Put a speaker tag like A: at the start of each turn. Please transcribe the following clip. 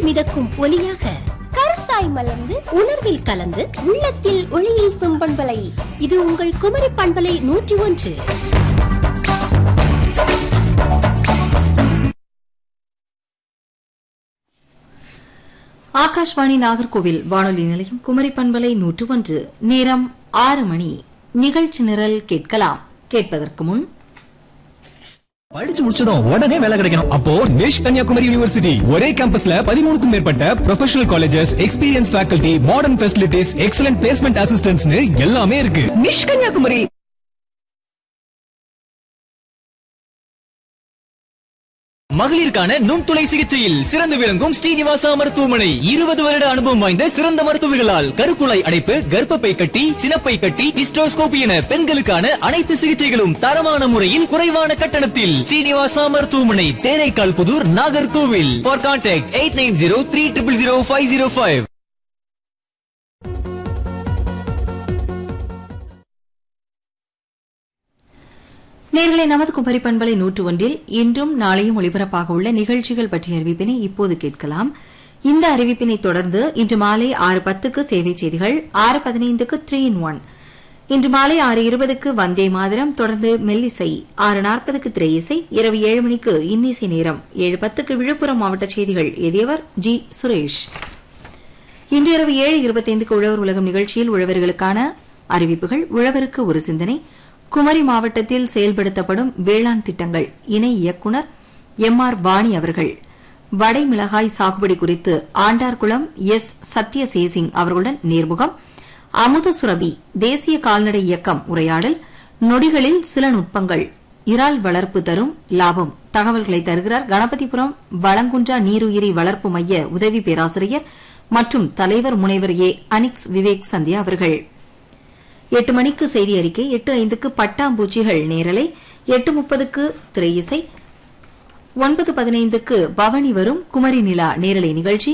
A: மிதக்கும் ஒலியாக
B: கருத்தாய் மலர்ந்து
A: உணர்வில் கலந்து
B: உள்ளத்தில் ஒளி வீசும் பண்பலை
A: இது உங்கள் குமரி பண்பலை நூற்றி ஒன்று
C: ஆகாஷ்வாணி நாகர்கோவில் வானொலி நிலையம் குமரி பண்பலை நூற்று ஒன்று நேரம் ஆறு மணி நிகழ்ச்சி நிரல் கேட்கலாம் கேட்பதற்கு முன்
D: படிச்சு முடிச்சதும் உடனே வேலை கிடைக்கணும் அப்போ நிஷ் கன்னியாகுமரி யூனிவர்சிட்டி ஒரே கேம்பஸ்ல பதிமூணுக்கும் மேற்பட்ட professional colleges experience faculty modern facilities excellent placement அசிஸ்டன்ட்ஸ்னு எல்லாமே இருக்கு நிஷ் கன்னியாகுமரி மகளிருக்கான நுண்துளை சிகிச்சையில் சிறந்து விளங்கும் ஸ்ரீனிவாசா மருத்துவமனை இருபது வருட அனுபவம் வாய்ந்த சிறந்த மருத்துவர்களால் கருக்குழாய் அடைப்பு கர்ப்பப்பை கட்டி சினப்பை கட்டி ஹிஸ்டோஸ்கோபி என பெண்களுக்கான அனைத்து சிகிச்சைகளும் தரமான முறையில் குறைவான கட்டணத்தில் ஸ்ரீனிவாசா மருத்துவமனை Theraikal Puthur Nagercoil for contact eight nine zero three triple zero five zero five
C: நேர்களை நமது குமரி பண்பலை நூற்று ஒன்றில் இன்றும் நாளையும் ஒளிபரப்பாக உள்ள நிகழ்ச்சிகள் பற்றிய அறிவிப்பினை இப்போது கேட்கலாம் இந்த அறிவிப்பினை தொடர்ந்து இன்று மாலை ஆறு பத்துக்கு சேவை செய்திகள் ஆறு பதினைந்துக்கு த்ரீ இன் ஒன் இன்று மாலை ஆறு இருபதுக்கு வந்தே மாதரம் தொடர்ந்து மெல்லிசை ஆறு நாற்பதுக்கு திரை இசை இரவு ஏழு மணிக்கு இன்னிசை நேரம் ஏழு பத்துக்கு விழுப்புரம் மாவட்ட செய்திகள் எதியவர் ஜி சுரேஷ் இன்று இரவு ஏழு இருபத்தைந்துக்கு உழவர் உலகம் நிகழ்ச்சியில் உழவர்களுக்கான அறிவிப்புகள் உழவருக்கு ஒரு சிந்தனை குமரி மாவட்டத்தில் செயல்படுத்தப்படும் வேளாண் திட்டங்கள் இணை இயக்குநர் எம் ஆர் வாணி அவர்கள் வடை மிளகாய் சாகுபடி குறித்து ஆண்டார்குளம் எஸ் சத்யசேசிங் அவர்களுடன் நேர்முகம் அமுத சுரபி தேசிய கால்நடை இயக்கம் உரையாடல் நொடிகளில் சில நுட்பங்கள் இறால் வளர்ப்பு தரும் லாபம் தகவல்களை தருகிறார் கணபதிபுரம் வளங்குன்றா நீருயிரி வளர்ப்பு மைய உதவி பேராசிரியர் மற்றும் தலைவர் முனைவர் ஏ அனிக்ஸ் விவேக் சந்தியா அவர்கள் எட்டு மணிக்கு செய்தி அறிக்கை எட்டு ஐந்துக்கு பட்டாம்பூச்சிகள் நேரலை எட்டு முப்பதுக்கு திரை இசை ஒன்பது பதினைந்துக்கு பவனி வரும் குமரி நிலா நேரலை நிகழ்ச்சி